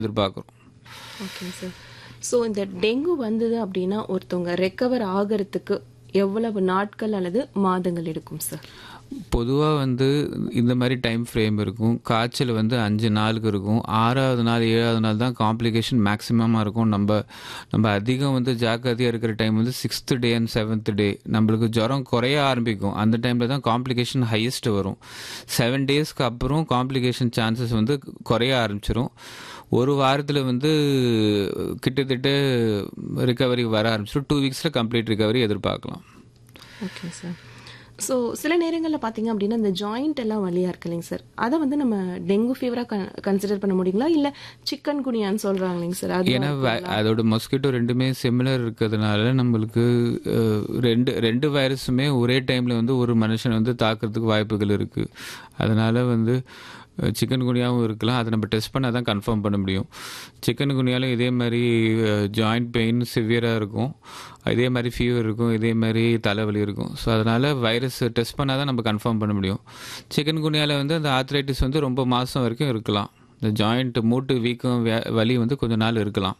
எதிர்பார்க்குறோம் okay sir so இந்த dengue வந்தது அப்படின்னா ஒருத்தவங்க ரெக்கவர் ஆகிறதுக்கு எவ்வளவு நாட்கள் அல்லது மாதங்கள் எடுக்கும் சார் பொதுவாக வந்து இந்த மாதிரி டைம் ஃப்ரேம் இருக்கும் காய்ச்சல் வந்து அஞ்சு நாளுக்கு இருக்கும் ஆறாவது நாள் ஏழாவது நாள் தான் காம்ப்ளிகேஷன் மேக்ஸிமமாக இருக்கும் நம்ம நம்ம அதிகம் வந்து ஜாக்கிரதையாக இருக்கிற டைம் வந்து sixth day and seventh day நம்மளுக்கு ஜுரம் குறைய ஆரம்பிக்கும் அந்த டைமில் தான் காம்ப்ளிகேஷன் ஹையஸ்ட் வரும் செவன் டேஸ்க்கு அப்புறம் காம்ப்ளிகேஷன் சான்சஸ் வந்து குறைய ஆரம்பிச்சிரும் ஒரு வாரத்தில் வந்து கிட்டத்தட்ட ரிகவரி வர ஆரம்பிச்சிடும் டூ வீக்ஸில் கம்ப்ளீட் ரிகவரி எதிர்பார்க்கலாம் ஓகே சார் ஸோ சில நேரங்களில் பார்த்தீங்க அப்படின்னா இந்த ஜாயிண்ட் எல்லாம் வலியா இருக்கு இல்லைங்க சார் அதை வந்து நம்ம டெங்கு ஃபீவராக கன்சிடர் பண்ண முடியுங்களா இல்லை சிக்கன் குனியான்னு சொல்றாங்க இல்லைங்க சார் அது ஏன்னா வை- அதோட மொஸ்கிட்டோ ரெண்டுமே சிமிலர் இருக்கிறதுனால நம்மளுக்கு அஹ், ரெண்டு ரெண்டு வைரஸுமே ஒரே டைமில் வந்து ஒரு மனுஷன் வந்து தாக்குறதுக்கு வாய்ப்புகள் இருக்குது அதனால் வந்து சிக்கன் குனியாவும் இருக்கலாம் அதை நம்ம டெஸ்ட் பண்ணால் தான் கன்ஃபார்ம் பண்ண முடியும் சிக்கன் குனியாலும் இதே மாதிரி ஜாயிண்ட் பெயின் சிவியராக இருக்கும் இதே மாதிரி ஃபீவர் இருக்கும் இதே மாதிரி தலைவலி இருக்கும் ஸோ அதனால் வைரஸ் டெஸ்ட் பண்ணால் தான் நம்ம கன்ஃபார்ம் பண்ண முடியும் சிக்கன் குனியாவில் வந்து அந்த ஆத்ரைட்டிஸ் வந்து ரொம்ப மாதம் வரைக்கும் இருக்கலாம் இந்த ஜாயிண்ட் மூட்டு வீக்கம் வே- வலி வந்து கொஞ்ச நாள் இருக்கலாம்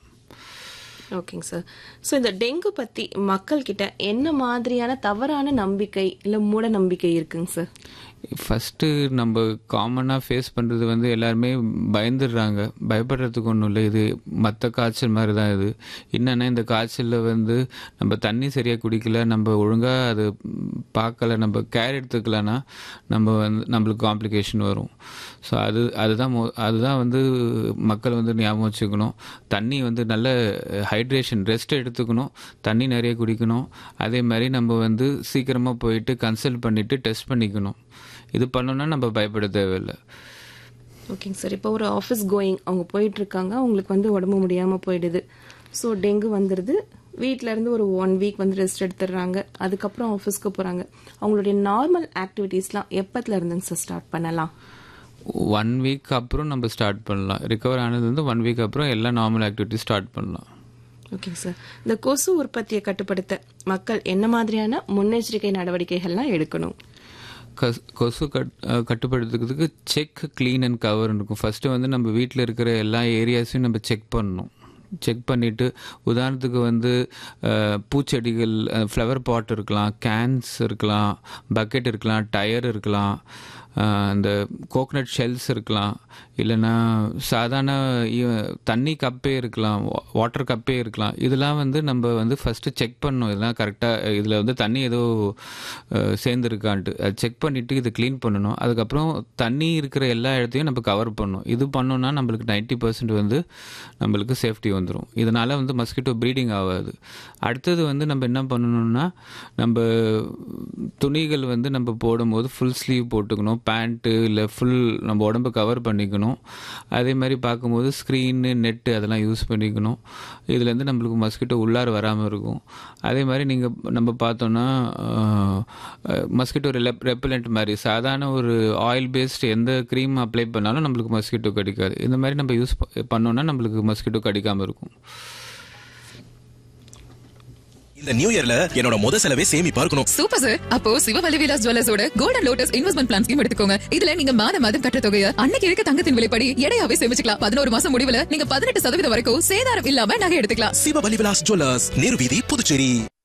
ஓகேங்க சார் ஸோ இந்த டெங்கு பற்றி மக்கள்கிட்ட என்ன மாதிரியான தவறான நம்பிக்கை இல்லை மூட நம்பிக்கை இருக்குங்க சார் ஃபஸ்ட்டு நம்ம காமனாக ஃபேஸ் பண்ணுறது வந்து எல்லாருமே பயந்துடுறாங்க பயப்படுறதுக்கு ஒன்றும் இல்லை இது மற்ற காய்ச்சல் மாதிரி தான் இது என்னென்னா இந்த காய்ச்சலில் வந்து நம்ம தண்ணி சரியாக குடிக்கல நம்ம ஒழுங்காக அது பார்க்கல நம்ம கேர் எடுத்துக்கலன்னா நம்ம வந்து நம்மளுக்கு காம்ப்ளிகேஷன் வரும் ஸோ அது அதுதான் மொ அதுதான் வந்து மக்கள் வந்து ஞாபகம் வச்சுக்கணும் தண்ணி வந்து நல்ல ஹைட்ரேஷன் ரெஸ்ட் எடுத்துக்கணும் தண்ணி நிறைய குடிக்கணும் அதே மாதிரி நம்ம வந்து சீக்கிரமாக போயிட்டு கன்சல்ட் பண்ணிவிட்டு டெஸ்ட் பண்ணிக்கணும் இது பண்ணோன்னா நம்ம பயப்பட தேவையில்லை ஓகேங்க சார் இப்போ ஒரு ஆஃபீஸ் கோயிங் அவங்க போயிட்டு இருக்காங்க அவங்களுக்கு வந்து உடம்பு முடியாமல் போயிடுது ஸோ டெங்கு வந்துடுது வீட்ல இருந்து ஒரு ஒன் வீக் வந்து ரெஸ்ட் எடுத்துடுறாங்க அதுக்கப்புறம் ஆஃபீஸ்க்கு போகிறாங்க அவங்களுடைய நார்மல் ஆக்டிவிட்டீஸ்லாம் எப்பத்துல இருந்துங்க சார் ஸ்டார்ட் பண்ணலாம் ஒன் வீக் அப்புறம் நம்ம ஸ்டார்ட் பண்ணலாம் ரிகவர் ஆனது வந்து ஒன் வீக் அப்புறம் எல்லா நார்மல் ஆக்டிவிட்டி ஸ்டார்ட் பண்ணலாம் ஓகேங்க சார் இந்த கொசு உற்பத்தியை கட்டுப்படுத்த மக்கள் என்ன மாதிரியான முன்னெச்சரிக்கை நடவடிக்கைகள்லாம் எடுக்கணும் கஸ் கொசு கட் அஹ் கட்டுப்படுத்துறதுக்கு செக் க்ளீன் அண்ட் கவர் இருக்கும் ஃபஸ்ட்டு வந்து நம்ம வீட்டில் இருக்கிற எல்லா ஏரியாஸையும் நம்ம செக் பண்ணணும் செக் பண்ணிவிட்டு உதாரணத்துக்கு வந்து அஹ், பூச்செடிகள் ஃப்ளவர் பாட் இருக்கலாம் கேன்ஸ் இருக்கலாம் பக்கெட் இருக்கலாம் டயர் இருக்கலாம் அஹ், அந்த கோகனட் ஷெல்ஸ் இருக்கலாம் இல்லைன்னா சாதாரண இ- தண்ணி கப்பே இருக்கலாம் வாட்டர் கப்பே இருக்கலாம் இதெல்லாம் வந்து நம்ம வந்து ஃபஸ்ட்டு செக் பண்ணணும் இதெல்லாம் கரெக்டாக இதில் வந்து தண்ணி ஏதோ அஹ், சேர்ந்துருக்கான்ட்டு அது செக் பண்ணிவிட்டு இதை க்ளீன் பண்ணணும் அதுக்கப்புறம் தண்ணி இருக்கிற எல்லா இடத்தையும் நம்ம கவர் பண்ணணும் இது பண்ணோம்னா நம்மளுக்கு 90% பர்சன்ட் வந்து நம்மளுக்கு சேஃப்டி வந்துடும் இதனால் வந்து மஸ்கிட்டோ ப்ரீடிங் ஆகாது அடுத்தது வந்து நம்ம என்ன பண்ணணும்னா நம்ம துணிகள் வந்து நம்ம போடும்போது ஃபுல் ஸ்லீவ் போட்டுக்கணும் பேண்ட்டு இல்லை ஃபுல் நம்ம உடம்பு கவர் பண்ணிக்கணும் அதே மாதிரி பார்க்கும்போது ஸ்க்ரீனு நெட்டு அதெல்லாம் யூஸ் பண்ணிக்கணும் இதுலேருந்து நம்மளுக்கு மஸ்கிட்டோ உள்ளார வராமல் இருக்கும் அதே மாதிரி நீங்கள் நம்ம பார்த்தோன்னா மஸ்கிட்டோ ரெப்பலண்ட் மாதிரி சாதாரண ஒரு ஆயில் பேஸ்ட் எந்த க்ரீம் அப்ளை பண்ணாலும் நம்மளுக்கு மஸ்கிட்டோ கடிக்காது இந்த மாதிரி நம்ம யூஸ் பண்ணோன்னா நம்மளுக்கு மஸ்கிட்டோ கடிக்காமல் இருக்கும் இந்த நியூ இயர்ல என்னோட முத செலவே சேமிப்பா இருக்கணும் சூப்பர் சார் அப்போ சிவவல்லி விலாஸ் ஜுவல்லர்ஸோட Golden Lotus investment plan scheme எடுத்துக்கோங்க இதுல நீங்க மாத மாதம் கட்டுற தொகையை அன்னைக்கு இருக்க தங்கத்தின் விலைப்படி எடையாவே சேமிச்சுக்கலாம் பதினோரு மாசம் முடிவுல நீங்க பதினெட்டு சதவீதம் வரைக்கும் சேதாரம் இல்லாம நகை எடுத்துக்கலாம் சிவபலி விலாஸ் ஜுவல்லர்ஸ் நேரு வீதி புதுச்சேரி